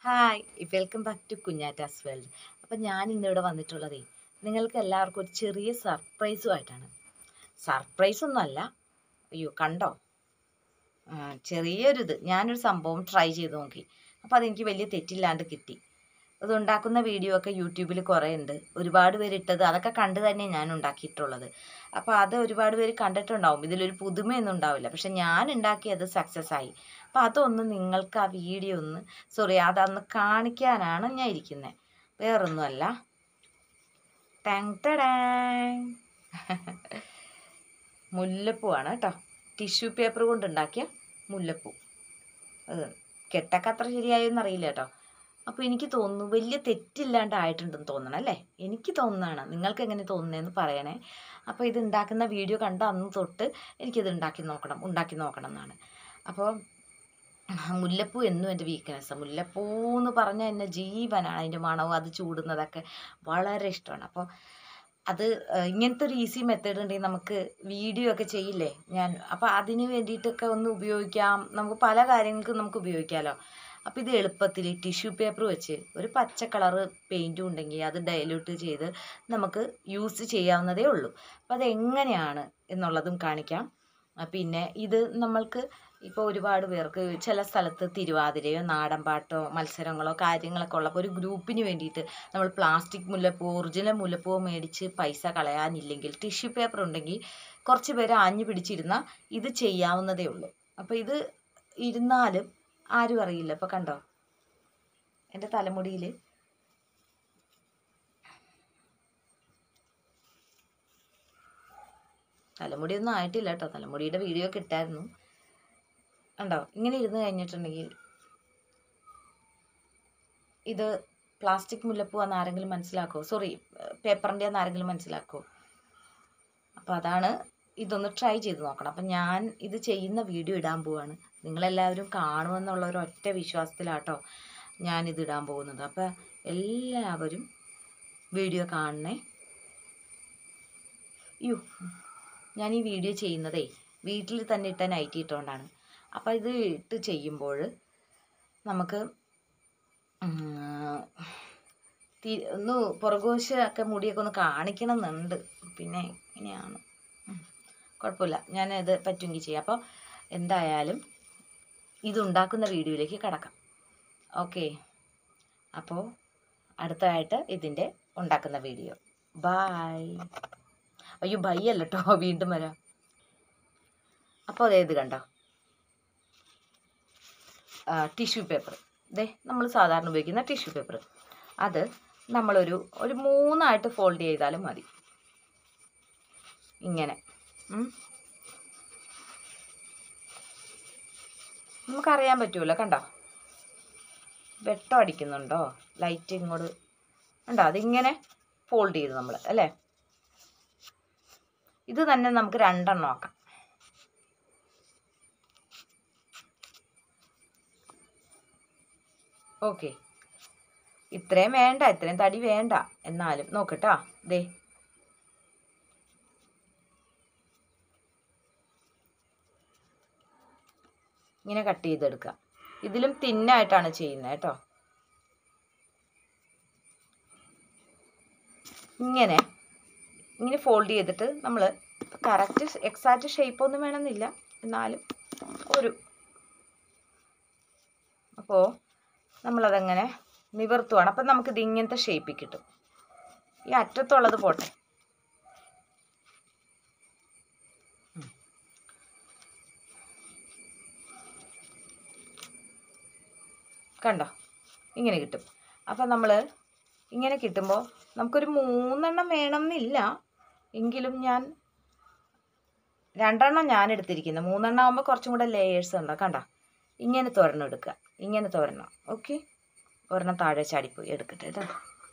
Hi welcome back to കുഞ്ഞാറ്റാസ് world അപ്പം ഞാൻ ഇന്നിവിടെ വന്നിട്ടുള്ളതേ നിങ്ങൾക്ക് എല്ലാവർക്കും ഒരു ചെറിയ സർപ്രൈസുമായിട്ടാണ് സർപ്രൈസ് ഒന്നുമല്ല അയ്യോ കണ്ടോ ആ, ചെറിയൊരിത് ഞാനൊരു സംഭവം ട്രൈ ചെയ്ത് നോക്കി അപ്പോൾ അതെനിക്ക് വലിയ തെറ്റില്ലാണ്ട് കിട്ടി അത് ഉണ്ടാക്കുന്ന വീഡിയോ ഒക്കെ യൂട്യൂബിൽ കുറേ ഉണ്ട് ഒരുപാട് പേര് ഇട്ടത് അതൊക്കെ കണ്ട് തന്നെ ഞാൻ ഉണ്ടാക്കിയിട്ടുള്ളത് അപ്പോൾ അത് ഒരുപാട് പേര് കണ്ടിട്ടുണ്ടാവും ഇതിലൊരു പുതുമയൊന്നും ഉണ്ടാവില്ല പക്ഷെ ഞാൻ ഉണ്ടാക്കിയത് സക്സസ് ആയി അപ്പോൾ അതൊന്ന് നിങ്ങൾക്ക് ആ വീഡിയോ ഒന്ന് സോറി അതൊന്ന് കാണിക്കാനാണ് ഞാൻ ഇരിക്കുന്നത് വേറൊന്നുമല്ല ടാങ് ടടാങ്. മുല്ലപ്പൂവാണ് കേട്ടോ ടിഷ്യൂ പേപ്പർ കൊണ്ടുണ്ടാക്കിയ മുല്ലപ്പൂ അത് കെട്ടൊക്കെ അത്ര ശരിയായോന്ന് അറിയില്ല കേട്ടോ അപ്പോൾ എനിക്ക് തോന്നുന്നു വലിയ തെറ്റില്ലാണ്ട് ആയിട്ടുണ്ടെന്ന് തോന്നണം അല്ലേ എനിക്ക് തോന്നുന്നതാണ് നിങ്ങൾക്ക് എങ്ങനെ തോന്നുന്നതെന്ന് പറയണേ അപ്പോൾ ഇത് ഉണ്ടാക്കുന്ന വീഡിയോ കണ്ട അന്ന് തൊട്ട് എനിക്കിത് ഉണ്ടാക്കി നോക്കണം ഉണ്ടാക്കി നോക്കണം എന്നാണ് അപ്പോൾ മുല്ലപ്പൂ എന്നും എൻ്റെ വീക്ക്നെസ്സാണ് മുല്ലപ്പൂ എന്ന് പറഞ്ഞാൽ എന്നെ ജീവനാണ് അതിൻ്റെ മണവും അത് ചൂടുന്നതൊക്കെ വളരെ ഇഷ്ടമാണ് അപ്പോൾ അത് ഏഹ്, ഇങ്ങനത്തെ ഒരു ഈസി മെത്തേഡ് ഉണ്ടെങ്കിൽ നമുക്ക് വീഡിയോ ഒക്കെ ചെയ്യില്ലേ ഞാൻ അപ്പോൾ അതിന് വേണ്ടിയിട്ടൊക്കെ ഒന്ന് ഉപയോഗിക്കാം നമുക്ക് പല കാര്യങ്ങൾക്കും നമുക്ക് ഉപയോഗിക്കാമല്ലോ അപ്പോൾ ഇത് എളുപ്പത്തിൽ ടിഷ്യൂ പേപ്പർ വെച്ച് ഒരു പച്ച കളറ് പെയിൻറ്റും ഉണ്ടെങ്കിൽ അത് ഡയലൂട്ട് ചെയ്ത് നമുക്ക് യൂസ് ചെയ്യാവുന്നതേ ഉള്ളൂ അപ്പോൾ അത് എങ്ങനെയാണ് എന്നുള്ളതും കാണിക്കാം ആ, പിന്നെ ഇത് നമ്മൾക്ക് ഇപ്പോൾ ഒരുപാട് പേർക്ക് ചില സ്ഥലത്ത് തിരുവാതിരയോ നാടൻപാട്ടോ മത്സരങ്ങളോ കാര്യങ്ങളൊക്കെ ഉള്ളപ്പോൾ ഒരു ഗ്രൂപ്പിന് വേണ്ടിയിട്ട് നമ്മൾ പ്ലാസ്റ്റിക് മുല്ലപ്പൂ ഒറിജിനൽ മുല്ലപ്പൂ മേടിച്ച് പൈസ കളയാനില്ലെങ്കിൽ ടിഷ്യൂ പേപ്പർ ഉണ്ടെങ്കിൽ കുറച്ച് പേര് ആഞ്ഞു പിടിച്ചിരുന്ന ഇത് ചെയ്യാവുന്നതേ ഉള്ളൂ അപ്പോൾ ഇത് ഇരുന്നാലും ആരും അറിയില്ല ഇപ്പോൾ കണ്ടോ എൻ്റെ തലമുടിയിൽ തലമുടിയൊന്നും ആയിട്ടില്ല കേട്ടോ തലമുടിയുടെ വീഡിയോ ഒക്കെ ഇട്ടായിരുന്നു കണ്ടോ ഇങ്ങനെ ഇരുന്ന് കഴിഞ്ഞിട്ടുണ്ടെങ്കിൽ ഇത് പ്ലാസ്റ്റിക് മുല്ലപ്പൂ എന്ന് ആരെങ്കിലും മനസ്സിലാക്കുമോ സോറി പേപ്പറിൻ്റെ എന്ന് ആരെങ്കിലും മനസ്സിലാക്കുമോ അപ്പോൾ അതാണ് ഇതൊന്ന് ട്രൈ ചെയ്ത് നോക്കണം അപ്പം ഞാൻ ഇത് ചെയ്യുന്ന വീഡിയോ ഇടാൻ പോവാണ് നിങ്ങളെല്ലാവരും കാണുമെന്നുള്ള ഒരു ഒറ്റ വിശ്വാസത്തിലാട്ടോ ഞാനിത് ഇടാൻ പോകുന്നത് അപ്പം എല്ലാവരും വീഡിയോ കാണണേ യോ ഞാൻ ഈ വീഡിയോ ചെയ്യുന്നതേ വീട്ടിൽ തന്നെ ഇട്ട നൈറ്റി ഇട്ടുകൊണ്ടാണ് അപ്പോൾ ഇത് ഇട്ട് ചെയ്യുമ്പോൾ നമുക്ക് ഉം, തി- ഒന്ന് പുറകുവശമൊക്കെ മുടിയൊക്കെ ഒന്ന് കാണിക്കണം എന്നുണ്ട് പിന്നെ ഇങ്ങനെയാണ് ഉം, കുഴപ്പമില്ല ഞാൻ ഇത് പറ്റുമെങ്കിൽ ചെയ്യാം അപ്പോൾ എന്തായാലും ഇത് ഉണ്ടാക്കുന്ന വീഡിയോയിലേക്ക് കിടക്കാം ഓക്കെ അപ്പോൾ അടുത്തതായിട്ട് ഇതിൻ്റെ ഉണ്ടാക്കുന്ന വീഡിയോ ബായ് അയ്യോ ബൈ അല്ല കേട്ടോ വീണ്ടും വരാം അപ്പോൾ അതേ ഇത് കണ്ടോ ടിഷ്യൂ പേപ്പർ ദേ നമ്മൾ സാധാരണ ഉപയോഗിക്കുന്ന ടിഷ്യൂ പേപ്പർ അത് നമ്മളൊരു ഒരു മൂന്നായിട്ട് ഫോൾഡ് ചെയ്താലും മതി ഇങ്ങനെ ഉം. നമുക്കറിയാൻ പറ്റുമല്ലോ കണ്ടോ വെട്ടം അടിക്കുന്നുണ്ടോ ലൈറ്റ് ഇങ്ങോട്ട് ഉണ്ടോ അതിങ്ങനെ ഫോൾഡ് ചെയ്തു നമ്മൾ അല്ലേ ഇത് തന്നെ നമുക്ക് രണ്ടെണ്ണം ആക്കാം ഓക്കെ ഇത്രയും വേണ്ട ഇത്രയും തടി വേണ്ട എന്നാലും നോക്കട്ടാ ദേ ഇങ്ങനെ കട്ട് ചെയ്തെടുക്കുക ഇതിലും തിന്നായിട്ടാണ് ചെയ്യുന്നത് കേട്ടോ ഇങ്ങനെ ഇങ്ങനെ ഫോൾഡ് ചെയ്തിട്ട് നമ്മൾ കറക്റ്റ് എക്സാക്റ്റ് ഷേപ്പ് ഒന്നും വേണമെന്നില്ല എന്നാലും ഒരു അപ്പോൾ നമ്മളതങ്ങനെ നിവർത്തുവാണ് അപ്പം നമുക്കിത് ഇങ്ങനത്തെ ഷേപ്പിൽ കിട്ടും ഈ അറ്റത്തുള്ളത് പോട്ടെ ഉം. കണ്ടോ ഇങ്ങനെ കിട്ടും അപ്പം നമ്മൾ ഇങ്ങനെ കിട്ടുമ്പോൾ നമുക്കൊരു മൂന്നെണ്ണം വേണമെന്നില്ല എങ്കിലും ഞാൻ രണ്ടെണ്ണം ഞാൻ എടുത്തിരിക്കുന്നത് മൂന്നെണ്ണം ആകുമ്പോൾ കുറച്ചും കൂടെ ലേയേഴ്സ് ഉണ്ടോ കണ്ടോ ഇങ്ങനെ തുറന്നു എടുക്കുക ഇങ്ങനെ തുറന്നു ഓക്കെ ഒരെണ്ണം താഴെ ചാടിപ്പോയി എടുക്കട്ടെ കേട്ടോ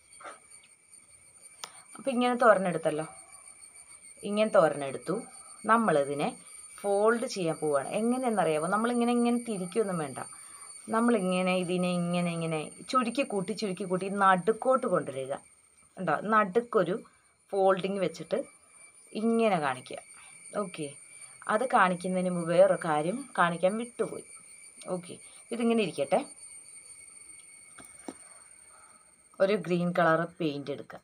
അപ്പോൾ ഇങ്ങനെ തുറന്നെടുത്തല്ലോ ഇങ്ങനെ തുറന്നെടുത്തു നമ്മളിതിനെ ഫോൾഡ് ചെയ്യാൻ പോവുകയാണ് എങ്ങനെയെന്നറിയാമോ നമ്മളിങ്ങനെ ഇങ്ങനെ തിരിക്കുകയൊന്നും വേണ്ട നമ്മളിങ്ങനെ ഇതിനെ ഇങ്ങനെ ഇങ്ങനെ ചുരുക്കി കൂട്ടി ചുരുക്കി കൂട്ടി നടുക്കോട്ട് കൊണ്ടുവരിക ഉണ്ടോ നടുക്കൊരു ഫോൾഡിങ് വെച്ചിട്ട് ഇങ്ങനെ കാണിക്കുക ഓക്കെ അത് കാണിക്കുന്നതിന് മുമ്പ് വേറൊരു കാര്യം കാണിക്കാൻ വിട്ടുപോയി ഓക്കെ ഇതിങ്ങനെ ഇരിക്കട്ടെ ഒരു ഗ്രീൻ കളർ പെയിൻ്റ് എടുക്കുക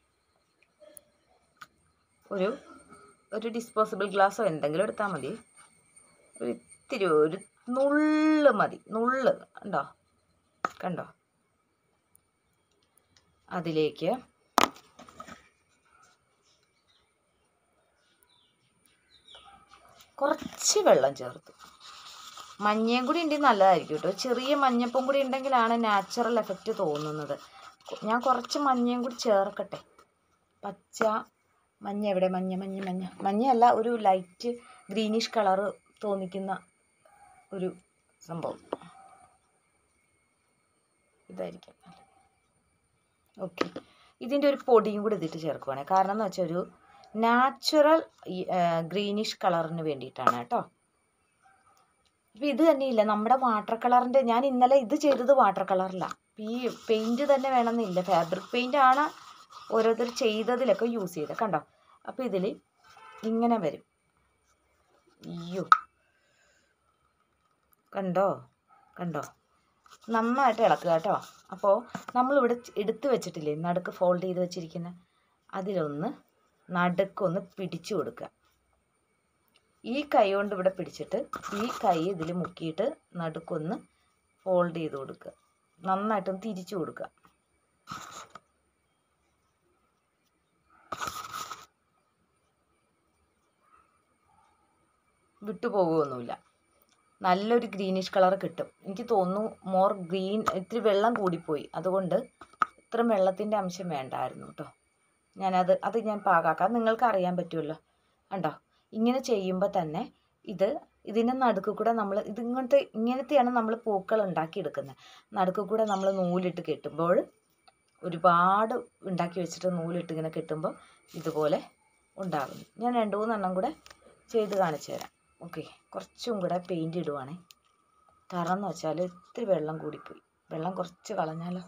ഒരു ഒരു ഡിസ്പോസിബിൾ ഗ്ലാസ്സോ എന്തെങ്കിലും എടുത്താൽ മതി ഒരു ഇത്തിരി ഒരു നുള്ള് മതി നുള്ള് കണ്ടോ കണ്ടോ അതിലേക്ക് കുറച്ച് വെള്ളം ചേർത്തു മഞ്ഞയും കൂടി ഉണ്ടെങ്കിൽ നല്ലതായിരിക്കും കേട്ടോ ചെറിയ മഞ്ഞപ്പും കൂടി ഉണ്ടെങ്കിലാണ് നാച്ചുറൽ എഫക്റ്റ് തോന്നുന്നത് ഞാൻ കുറച്ച് മഞ്ഞയും കൂടി ചേർക്കട്ടെ പച്ച മഞ്ഞ എവിടെ മഞ്ഞ മഞ്ഞ മഞ്ഞ മഞ്ഞയല്ല ഒരു ലൈറ്റ് ഗ്രീനിഷ് കളറ് തോന്നിക്കുന്ന ഒരു സംഭവം ഇതായിരിക്കും ഓക്കെ ഇതിൻ്റെ ഒരു പൊടിയും കൂടി ഇതിട്ട് ചേർക്കുവാണ് കാരണം എന്ന് വെച്ചാൽ ഒരു നാച്ചുറൽ ഗ്രീനിഷ് കളറിന് വേണ്ടിയിട്ടാണ് കേട്ടോ അപ്പം ഇത് തന്നെയില്ല നമ്മുടെ വാട്ടർ കളറിൻ്റെ ഞാൻ ഇന്നലെ ഇത് ചെയ്തത് വാട്ടർ കളറിലാണ് ഈ പെയിൻറ്റ് തന്നെ വേണമെന്നില്ല ഫാബ്രിക് പെയിൻ്റ് ആണ് ഓരോരുത്തർ ചെയ്തതിലൊക്കെ യൂസ് ചെയ്തത് കണ്ടോ അപ്പോൾ ഇതിൽ ഇങ്ങനെ വരും അയ്യോ കണ്ടോ കണ്ടോ നന്നായിട്ട് ഇളക്കുക കേട്ടോ അപ്പോൾ നമ്മളിവിടെ എടുത്ത് വെച്ചിട്ടില്ലേ നടുക്ക് ഫോൾഡ് ചെയ്ത് വെച്ചിരിക്കുന്ന അതിലൊന്ന് നടുക്കൊന്ന് പിടിച്ചു കൊടുക്കുക ഈ കൈ കൊണ്ട് ഇവിടെ പിടിച്ചിട്ട് ഈ കൈ ഇതിൽ മുക്കിയിട്ട് നടുക്കൊന്ന് ഫോൾഡ് ചെയ്ത് കൊടുക്കുക നന്നായിട്ടൊന്ന് തിരിച്ചു കൊടുക്കുക വിട്ടുപോകുമൊന്നുമില്ല നല്ലൊരു ഗ്രീനിഷ് കളർ കിട്ടും എനിക്ക് തോന്നുന്നു മോർ ഗ്രീൻ ഇത്തിരി വെള്ളം കൂടിപ്പോയി അതുകൊണ്ട് ഇത്രയും വെള്ളത്തിൻ്റെ അംശം വേണ്ടായിരുന്നു കേട്ടോ ഞാനത് അത് ഞാൻ പാകാക്കാം നിങ്ങൾക്ക് അറിയാൻ പറ്റുമല്ലോ കണ്ടോ ഇങ്ങനെ ചെയ്യുമ്പോൾ തന്നെ ഇത് ഇതിൻ്റെ നടുക്ക് കൂടെ നമ്മൾ ഇതിങ്ങനത്തെ ഇങ്ങനത്തെയാണ് നമ്മൾ പൂക്കൾ ഉണ്ടാക്കിയെടുക്കുന്നത് നടുക്ക് കൂടെ നമ്മൾ നൂലിട്ട് കെട്ടുമ്പോൾ ഒരുപാട് ഉണ്ടാക്കി വെച്ചിട്ട് നൂലിട്ട് ഇങ്ങനെ കെട്ടുമ്പോൾ ഇതുപോലെ ഉണ്ടാകുന്നു ഞാൻ രണ്ട് മൂന്നെണ്ണം കൂടെ ചെയ്ത് കാണിച്ചു തരാം ഓക്കെ കുറച്ചും കൂടെ പെയിൻ്റ് ഇടുവാണേ കാരണം എന്ന് വെച്ചാൽ ഇത്തിരി വെള്ളം കൂടിപ്പോയി വെള്ളം കുറച്ച് കളഞ്ഞാലോ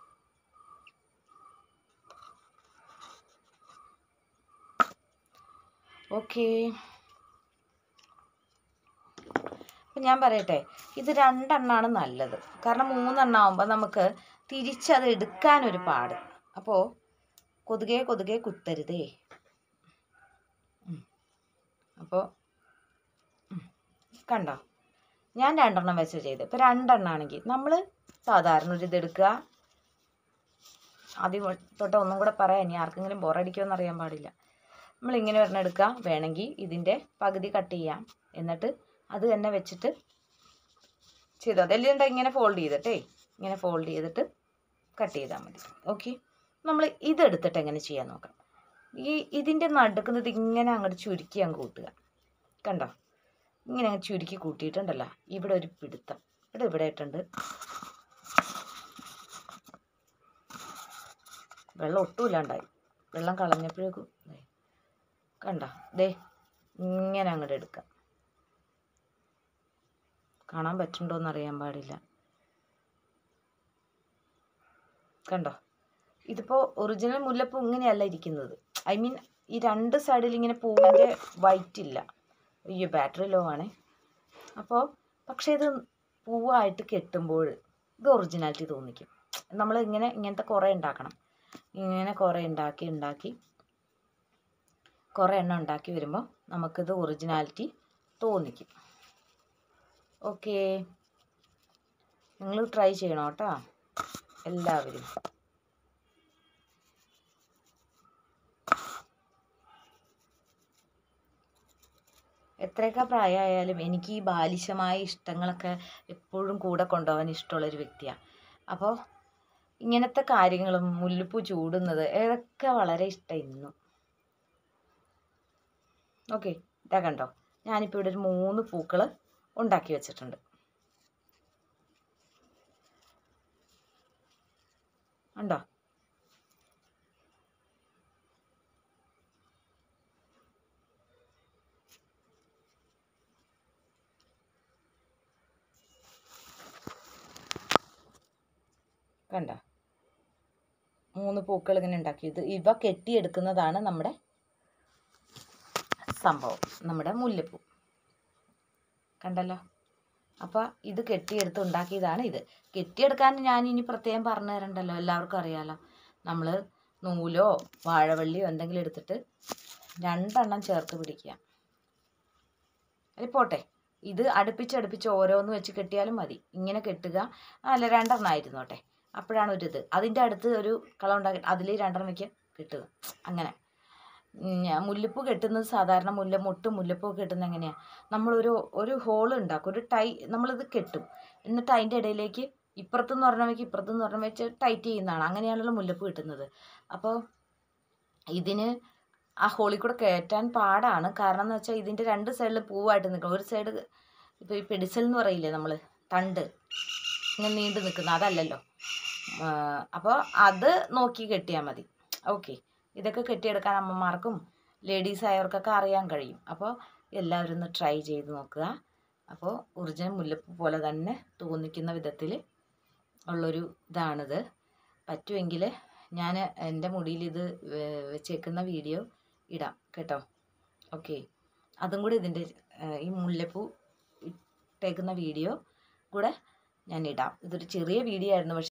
ഓക്കേ അപ്പം ഞാൻ പറയട്ടെ ഇത് രണ്ടെണ്ണമാണ് നല്ലത് കാരണം മൂന്നെണ്ണം ആകുമ്പോൾ നമുക്ക് തിരിച്ചത് എടുക്കാനൊരു പാട് അപ്പോൾ കൊതുകെ കൊതുകെ കുത്തരുതേ അപ്പോൾ കണ്ടോ ഞാൻ രണ്ടെണ്ണം വെച്ച് ചെയ്ത് ഇപ്പോൾ രണ്ടെണ്ണം ആണെങ്കിൽ നമ്മൾ സാധാരണ ഒരു ഇതെടുക്കുക ആദ്യം തൊട്ട് ഒന്നും കൂടെ പറയാം ഇനി ആർക്കെങ്കിലും ബോറടിക്കുമെന്ന് അറിയാൻ പാടില്ല നമ്മൾ ഇങ്ങനെ ഒരെണ്ണം എടുക്കുക വേണമെങ്കിൽ ഇതിൻ്റെ പകുതി കട്ട് ചെയ്യാം എന്നിട്ട് അത് തന്നെ വെച്ചിട്ട് ചെയ്തു അതെല്ലാം എന്താ ഇങ്ങനെ ഫോൾഡ് ചെയ്തിട്ടേ ഇങ്ങനെ ഫോൾഡ് ചെയ്തിട്ട് കട്ട് ചെയ്താൽ മതി ഓക്കെ നമ്മൾ ഇതെടുത്തിട്ട് എങ്ങനെ ചെയ്യാൻ നോക്കാം ഈ ഇതിൻ്റെ നടുക്കുന്നത് ഇങ്ങനെ അങ്ങോട്ട് ചുരുക്കി അങ്ങ് കൂട്ടുക കണ്ടോ ഇങ്ങനെ അങ്ങ് ചുരുക്കി കൂട്ടിയിട്ടുണ്ടല്ലോ ഇവിടെ ഒരു പിടുത്തം ഇവിടെ ഇവിടെ ആയിട്ടുണ്ട് വെള്ളം ഒട്ടും ഇല്ലാണ്ടായി വെള്ളം കളഞ്ഞപ്പോഴേക്കും ദേ കണ്ടോ ദേ ഇങ്ങനെ അങ്ങോട്ട് എടുക്കാം കാണാൻ പറ്റുന്നുണ്ടോയെന്ന് അറിയാൻ പാടില്ല കണ്ടോ ഇതിപ്പോൾ ഒറിജിനൽ മുല്ലപ്പൂ ഇങ്ങനെയല്ല ഇരിക്കുന്നത് ഐ മീൻ ഈ രണ്ട് സൈഡിൽ ഇങ്ങനെ പൂവിൻ്റെ വൈറ്റ് ഇല്ല അയ്യോ ബാറ്ററി ലോ ആണേ അപ്പോൾ പക്ഷേ ഇത് പൂവായിട്ട് കെട്ടുമ്പോൾ ഇത് ഒറിജിനാലിറ്റി തോന്നിക്കും നമ്മൾ ഇങ്ങനെ ഇങ്ങനത്തെ കുറേ ഉണ്ടാക്കണം ഇങ്ങനെ കുറേ ഉണ്ടാക്കി ഉണ്ടാക്കി കുറേ എണ്ണം ഉണ്ടാക്കി വരുമ്പോൾ നമുക്കിത് ഒറിജിനാലിറ്റി തോന്നിക്കും ഓക്കേ നിങ്ങൾ ട്രൈ ചെയ്യണം കേട്ടോ എല്ലാവരും എത്രയൊക്കെ പ്രായമായാലും എനിക്ക് ഈ ബാലിശമായ ഇഷ്ടങ്ങളൊക്കെ എപ്പോഴും കൂടെ കൊണ്ടുപോകാൻ ഇഷ്ടമുള്ളൊരു വ്യക്തിയാണ് അപ്പോൾ ഇങ്ങനത്തെ കാര്യങ്ങളും മുല്ലപ്പൂ ചൂടുന്നത് ഇതൊക്കെ വളരെ ഇഷ്ടം ഇന്നും ഓക്കെ ഇതാ കണ്ടോ ഞാനിപ്പോൾ ഇവിടെ ഒരു മൂന്ന് പൂക്കൾ ഉണ്ടാക്കി വെച്ചിട്ടുണ്ട് ഉണ്ടോ കണ്ടോ മൂന്ന് പൂക്കൾ ഇങ്ങനെ ഉണ്ടാക്കിയത് ഇവ കെട്ടിയെടുക്കുന്നതാണ് നമ്മുടെ സംഭവം നമ്മുടെ മുല്ലപ്പൂ കണ്ടല്ലോ അപ്പോൾ ഇത് കെട്ടിയെടുത്ത് ഉണ്ടാക്കിയതാണ് ഇത് കെട്ടിയെടുക്കാൻ ഞാൻ ഇനി പ്രത്യേകം പറഞ്ഞു തരണ്ടല്ലോ എല്ലാവർക്കും അറിയാലോ നമ്മൾ നൂലോ വാഴവള്ളിയോ എന്തെങ്കിലും എടുത്തിട്ട് രണ്ടെണ്ണം ചേർത്ത് പിടിക്കുക അത് പോട്ടെ ഇത് അടുപ്പിച്ച് അടുപ്പിച്ച് ഓരോന്ന് വെച്ച് കെട്ടിയാലും മതി ഇങ്ങനെ കെട്ടുക അല്ല രണ്ടെണ്ണം ആയിരുന്നോട്ടെ അപ്പോഴാണ് ഒരു ഇത് അതിൻ്റെ അടുത്ത് ഒരു കളം ഉണ്ടാക്കി അതിൽ രണ്ടെണ്ണം വയ്ക്കുക കെട്ടുക അങ്ങനെ ഉം, ഞാൻ മുല്ലപ്പൂ കെട്ടുന്നത് സാധാരണ മുല്ല മുട്ടും മുല്ലപ്പൂ കെട്ടുന്നത് എങ്ങനെയാണ് നമ്മളൊരു ഒരു ഹോൾ ഉണ്ടാക്കും ഒരു ടൈ നമ്മളിത് കെട്ടും എന്നിട്ട് അതിൻ്റെ ഇടയിലേക്ക് ഇപ്പുറത്തുനിന്ന് പറഞ്ഞാൽ വെച്ച് ഇപ്പുറത്തുനിന്ന് പറഞ്ഞാൽ വെച്ച് ടൈറ്റ് ചെയ്യുന്നതാണ് അങ്ങനെയാണല്ലോ മുല്ലപ്പൂ കിട്ടുന്നത് അപ്പോൾ ഇതിന് ആ ഹോളിൽ കൂടെ കയറ്റാൻ പാടാണ് കാരണം എന്ന് വെച്ചാൽ ഇതിൻ്റെ രണ്ട് സൈഡിൽ പൂവായിട്ട് നിൽക്കണം ഒരു സൈഡ് ഇപ്പോൾ ഈ പെഡിസൽ എന്ന് പറയില്ലേ നമ്മൾ തണ്ട് ഇങ്ങനെ നീണ്ടു നിൽക്കുന്ന അതല്ലല്ലോ അപ്പോൾ അത് നോക്കി കെട്ടിയാൽ മതി ഓക്കെ ഇതൊക്കെ കെട്ടിയെടുക്കാൻ അമ്മമാർക്കും ലേഡീസ് ആയവർക്കൊക്കെ അറിയാൻ കഴിയും അപ്പോൾ എല്ലാവരും ഒന്ന് ട്രൈ ചെയ്ത് നോക്കുക അപ്പോൾ ഒറിജിനൽ മുല്ലപ്പൂ പോലെ തന്നെ തോന്നിക്കുന്ന വിധത്തിൽ ഉള്ളൊരു ഇതാണിത് പറ്റുമെങ്കിൽ ഞാൻ എൻ്റെ മുടിയിൽ ഇത് വെ- വെച്ചേക്കുന്ന വീഡിയോ ഇടാം കേട്ടോ ഓക്കെ അതും കൂടി ഇതിൻ്റെ ഏഹ്, ഈ മുല്ലപ്പൂ ഇട്ടേക്കുന്ന വീഡിയോ കൂടെ ഞാൻ ഇടാം ഇതൊരു ചെറിയ വീഡിയോ ആയിരുന്നു പക്ഷേ